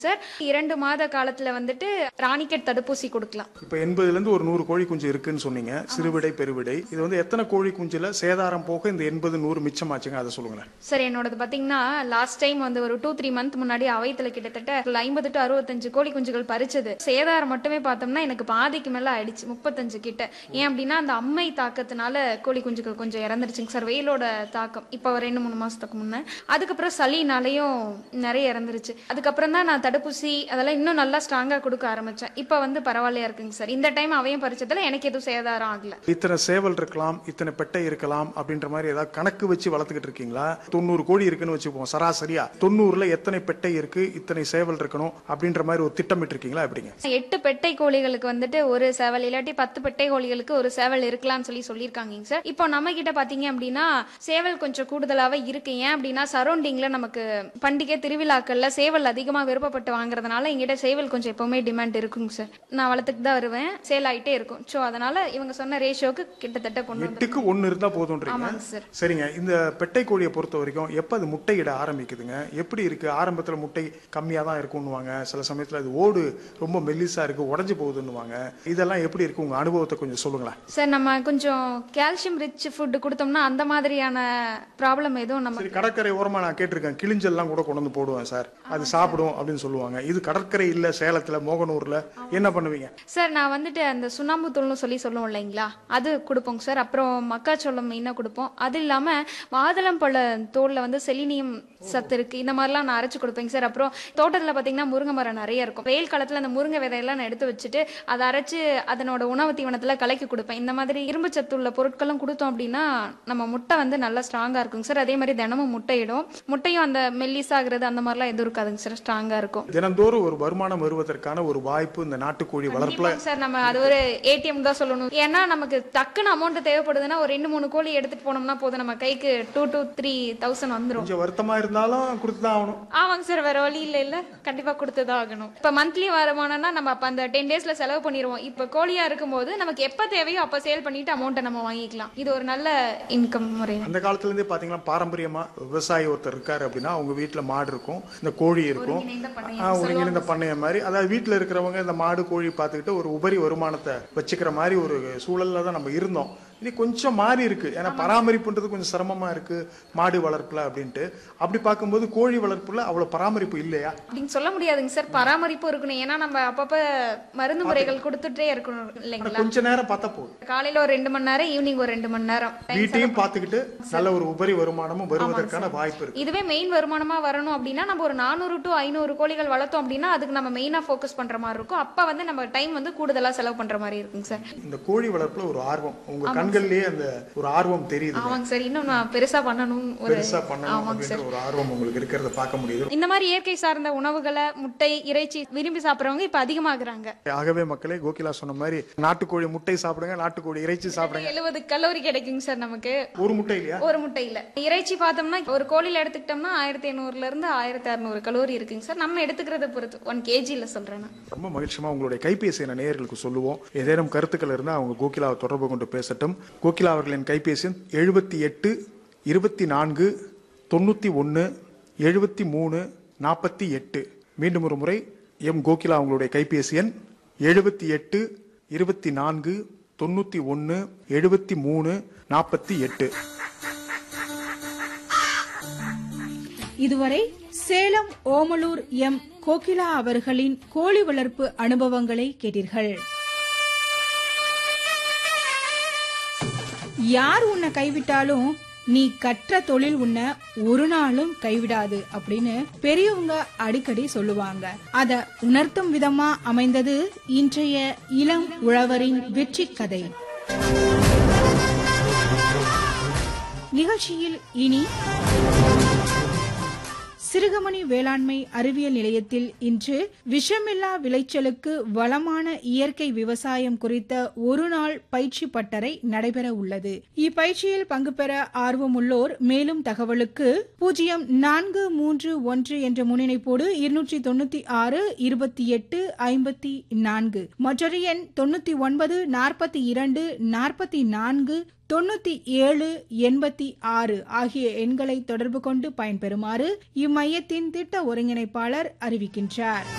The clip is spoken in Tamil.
சார் இரண்டு மாத காலத்துல வந்துட்டு ராணிக்கெட் தடுப்பூசி கொடுக்கலாம் இப்போ எண்பதுலேருந்து ஒரு நூறு கோழி குஞ்சு இருக்குன்னு சொன்னீங்க சிறுவிடை பெருவிடை இது வந்து எத்தனை கோழி குஞ்சுல சேதாரம் போக இந்த எண்பது நூறு மிச்சமாச்சுங்க அதை சொல்லுங்களேன் சார் என்னோடது பாத்தீங்கன்னா லாஸ்ட் டைம் வந்து ஒரு டூ த்ரீ மந்த் முன்னாடி அவைத்துல கிட்டத்தட்ட ஐம்பது டு அறுபத்தஞ்சு கோழி குஞ்சுகள் பறிச்சது சேதாரம் மட்டுமே பார்த்தோம்னா எனக்கு பாதிக்கு மேல ஆயிடுச்சு முப்பத்தஞ்சு கிட்ட ஏன் அப்படின்னா அந்த அம்மை தாக்கத்தினால கோழி குஞ்சுகள் கொஞ்சம் இறந்துருச்சுங்க சார் வெயிலோட தாக்கம் இப்போ ரெண்டு மூணு மாசத்துக்கு முன்ன அதுக்கப்புறம் சளினாலையும் நிறைய இறந்துருச்சு அதுக்கப்புறம் தான் நான் தடுப்பூசி அதெல்லாம் இன்னும் நல்லா ஸ்ட்ராங்கா கொடுக்க ஆரம்பிச்சேன் இப்போ வந்து பரவாயில்லையா இருக்குங்க சார் இந்த டைம் அவையும் பறிச்சதுல எனக்கு எதுவும் சேதாரம் ஆகல இத்தனை சேவல் இருக்கலாம் இத்தனை பெட்டை இருக்கலாம் அப்படின்ற மாதிரி ஏதாவது கணக்கு வச்சு வளர்த்துக்கிட்டு இருக்கீங்களா தொண்ணூறு கோழி இருக்குன்னு வச்சுப்போம் சராசரியா தொண்ணூறுல எத்தனை பெட்டை இருக்கு இத்தனை சேவல் இருக்கணும் அப்படின்ற மாதிரி ஒரு திட்டமிட்டு இருக்கீங்களா எப்படிங்க எட்டு பெட்டை கோழிகளுக்கு வந்துட்டு ஒரு சேவல் இல்லாட்டி பத்து பெட்டை கோழிகளுக்கு ஒரு சேவல் இருக்கலாம்னு சொல்லி சொல்லியிருக்காங்க சார் இப்போ நம்ம கிட்ட பாத்தீங்க அப்படின்னா சேவல் கொஞ்சம் கூடுதலாவே இருக்கு ஏன் அப்படின்னா சரௌண்டிங்ல நமக்கு பண்டிகை திருவிழாக்கள்ல சேவல் அதிகமா விருப்பப்பட்டு வாங்குறதுனால எங்கிட்ட சேவல் கொஞ்சம் எப்பவுமே டிமாண்ட் இருக்குங்க சார் நான் வளர்த்துக்கு தான் வருவேன் சேல் ஆயிட்டே இருக்கும் ஸோ அதனால இவங்க சொன்ன ரேஷியோக்கு கிட்டத்தட்ட கொண்டு வந்து எட்டுக்கு ஒன்னு இருந்தா போதும்ன்றீங்க ஆமாங்க சார் சரிங்க இந்த பெட்டை கோழியை பொறுத்த வரைக்கும் எப்ப அது முட்டையிட ஆரம்பிக்குதுங்க எப்படி இருக்கு ஆரம்பத்துல முட்டை கம்மியா தான் இருக்கும்னுவாங்க சில சமயத்துல அது ஓடு ரொம்ப மெல்லிசா இருக்கு உடஞ்சு போகுதுன்னுவாங்க இதெல்லாம் எப்படி இருக்கு உங்க அனுபவத்தை கொஞ்சம் சொல்லுங்களேன் சார் நம்ம கொஞ்சம் கால்சியம் ரிச் ஃபுட் கொடுத்தோம்னா அந்த மாதிரியான ப்ராப்ளம் எதுவும் நம்ம சரி கடற்கரை ஓரமா நான் கேட்டிருக்கேன் கிளிஞ்சல்லாம் கூட கொண்டு வந்து போடுவேன் சார் அது சாப்பிடும் அப்படின்னு சொல்லுவாங்க இது கடற்கரை இல்ல சேலத்துல மோகனூர்ல என்ன பண்ணுவீங்க சார் நான் வந்துட்டு அந்த சுண்ணாம்பு தூள்னு சொல்லி சொல்லுவோம் இல்லைங்களா அது கொடுப்போங்க சார் அப்புறம் மக்காச்சோளம் மெயினாக கொடுப்போம் அது இல்லாமல் மாதுளம்பழ தோலில் வந்து செலினியம் சத்து இருக்கு இந்த மாதிரிலாம் நான் அரைச்சு கொடுப்பேங்க சார் அப்புறம் தோட்டத்தில் பார்த்தீங்கன்னா முருங்கை மரம் நிறைய இருக்கும் வெயில் காலத்தில் அந்த முருங்கை விதையெல்லாம் நான் எடுத்து வச்சுட்டு அதை அரைச்சு அதனோட உணவு தீவனத்தில் கலக்கி கொடுப்பேன் இந்த மாதிரி இரும்பு சத்து உள்ள பொருட்களும் கொடுத்தோம் அப்படின்னா நம்ம முட்டை வந்து நல்லா ஸ்ட்ராங்காக இருக்குங்க சார் அதே மாதிரி தினமும் முட்டையிடும் முட்டையும் அந்த மெல்லிசாகிறது அந்த மாதிரிலாம் எதுவும் இருக்காதுங்க சார் ஸ்ட்ராங்காக இருக்கும் தினந்தோறும் ஒரு வருமானம் வருவதற்கான ஒரு வாய்ப்பு இந்த நாட்டுக்கோழி வளர்ப்புல கண்டிப்பாங்க சார் நம்ம அது ஒரு ஏடிஎம் தான் சொல்லணும் ஏன்னா நமக்கு டக்குன்னு அமௌண்ட் தேவைப்படுதுன்னா ஒரு ரெண்டு மூணு கோழி எடுத்துட்டு போனோம்னா போதும் நம்ம கைக்கு டூ டூ த்ரீ தௌசண்ட் வந்துரும் கொஞ்சம் வருத்தமா இருந்தாலும் கொடுத்துதான் ஆகணும் ஆமாங்க சார் வேற வழி இல்ல இல்ல கண்டிப்பா கொடுத்துதான் ஆகணும் இப்ப மந்த்லி வருமானம்னா நம்ம அப்ப அந்த டென் டேஸ்ல செலவு பண்ணிடுவோம் இப்ப கோழியா இருக்கும்போது நமக்கு எப்ப தேவையோ அப்ப சேல் பண்ணிட்டு அமௌண்ட்டை நம்ம வாங்கிக்கலாம் இது ஒரு நல்ல இன்கம் முறை அந்த காலத்துல இருந்தே பாத்தீங்கன்னா பாரம்பரியமா விவசாயி ஒருத்தர் இருக்காரு அப்படின்னா அவங்க வீட்டுல மாடு இருக்கும் இந்த கோழி இருக்கும் ஒருங்கிணைந்த பண்ணையம் ஆஹ், ஒருங்கிணைந்த பண்ணையம் மாதிரி அதாவது வீட்டுல இருக்கிறவங்க இந்த மாடு கோழி பார்த்துக்கிட்டு ஒரு உபரி வருமானத்தை வச்சுக்கிற மாதிரி ஒரு சூழல்ல தான் நம்ம இருந்தோம் இனி கொஞ்சம் மாறி இருக்கு ஏன்னா பராமரிப்புன்றது கொஞ்சம் சிரமமா இருக்கு மாடு வளர்ப்புல அப்படின்ட்டு அப்படி பார்க்கும்போது கோழி வளர்ப்புல அவ்வளவு பராமரிப்பு இல்லையா அப்படின்னு சொல்ல முடியாதுங்க சார் பராமரிப்பு இருக்கணும் ஏன்னா நம்ம அப்பப்ப மருந்து முறைகள் கொடுத்துட்டே இருக்கணும் ஆனா இல்லைங்களா கொஞ்ச நேரம் பார்த்தா போதும் காலையில ஒரு ரெண்டு மணி நேரம் ஈவினிங் ஒரு ரெண்டு மணி நேரம் வீட்டையும் பார்த்துக்கிட்டு நல்ல ஒரு உபரி வருமானமும் வருவதற்கான வாய்ப்பு இருக்கு இதுவே மெயின் வருமானமா வரணும் அப்படின்னா நம்ம ஒரு நானூறு டு ஐநூறு கோழிகள் வளர்த்தோம் அப்படின்னா அதுக்கு நம்ம மெயினா ஃபோக்கஸ் பண்ற மாதிரி இருக்கும் அப்ப வந்து நம்ம டைம் வந்து கூடுதலா செலவு பண்ற மாதிரி இருக்குங்க சார் இந்த கோழி வளர்ப்புல ஒரு ஆர்வம் உங்க கண்கள்லயே அந்த ஒரு ஆர்வம் தெரியுது ஆமாங்க சார் இன்னும் நான் பெருசா பண்ணணும் ஒரு பெருசா பண்ணணும் ஆமாங்க அப்படின்ற சார் ஒரு ஆர்வம் உங்களுக்கு இருக்கிறத பார்க்க முடியுது இந்த மாதிரி இயற்கை சார்ந்த உணவுகளை முட்டை இறைச்சி விரும்பி சாப்பிடுறவங்க இப்ப அதிகமாகறாங்க ஆகவே மக்களே கோகிலா சொன்ன மாதிரி நாட்டுக்கோழி முட்டை சாப்பிடுங்க நாட்டுக்கோழி இறைச்சி சாப்பிடுங்க எழுபது கலோரி கிடைக்குங்க சார் நமக்கு ஒரு முட்டை இல்லையா ஒரு முட்டையில இறைச்சி பார்த்தோம்னா ஒரு கோழில எடுத்துக்கிட்டோம்னா ஆயிரத்தி ஐநூறுல இருந்து ஆயிரத்தி அறுநூறு கலோரி இருக்குங்க சார் நம்ம எடுத்துக்கிறத பொறுத்து ஒன் கேஜில சொல்றேன் நான். ரொம்ப மகிழ்ச்சியமா உங்களுடைய கைபேசி என நேயர்களுக்கு சொல்லுவோம் ஏதேனும் கருத்துக்கள் இருந்தால் அவங்க கோகிலாவை தொடர்பு கொண்டு பேசட்டும் கோகிலா அவர்களின் கைபேசி எண் எழுபத்தி எட்டு இருபத்தி நான்கு தொண்ணூற்றி ஒன்று எழுபத்தி மூணு நாற்பத்தி எட்டு மீண்டும் ஒரு முறை எம் கோகிலா அவங்களுடைய கைபேசி எண் எழுபத்தி எட்டு இருபத்தி நான்கு தொண்ணூற்றி ஒன்று எழுபத்தி மூணு நாற்பத்தி எட்டு இதுவரை சேலம் ஓமலூர் எம் கோகிலா அவர்களின் கோழி வளர்ப்பு அனுபவங்களை கேட்டீர்கள் யார் உன்னை கைவிட்டாலும் நீ கற்ற தொழில் உன்னை ஒரு நாளும் கைவிடாது அப்படின்னு பெரியவங்க அடிக்கடி சொல்லுவாங்க அத உணர்த்தும் விதமா அமைந்தது இன்றைய இளம் உழவரின் வெற்றி கதை நிகழ்ச்சியில் இனி சிறுகமணி வேளாண்மை அறிவியல் நிலையத்தில் இன்று விஷமில்லா விளைச்சலுக்கு வளமான இயற்கை விவசாயம் குறித்த ஒரு நாள் பயிற்சி பட்டறை நடைபெற உள்ளது இப்பயிற்சியில் பங்கு பெற ஆர்வமுள்ளோர் மேலும் தகவலுக்கு பூஜ்ஜியம் நான்கு மூன்று ஒன்று என்ற முன்னிணைப்போடு இருநூற்றி தொண்ணூத்தி ஆறு இருபத்தி எட்டு ஐம்பத்தி நான்கு மற்றொரு எண் தொண்ணூத்தி ஒன்பது நாற்பத்தி இரண்டு நாற்பத்தி நான்கு தொண்ணூத்தி ஏழு எண்பத்தி ஆறு ஆகிய எண்களை தொடர்பு கொண்டு பயன்பெறுமாறு இம்மையத்தின் திட்ட ஒருங்கிணைப்பாளர் அறிவிக்கின்றார்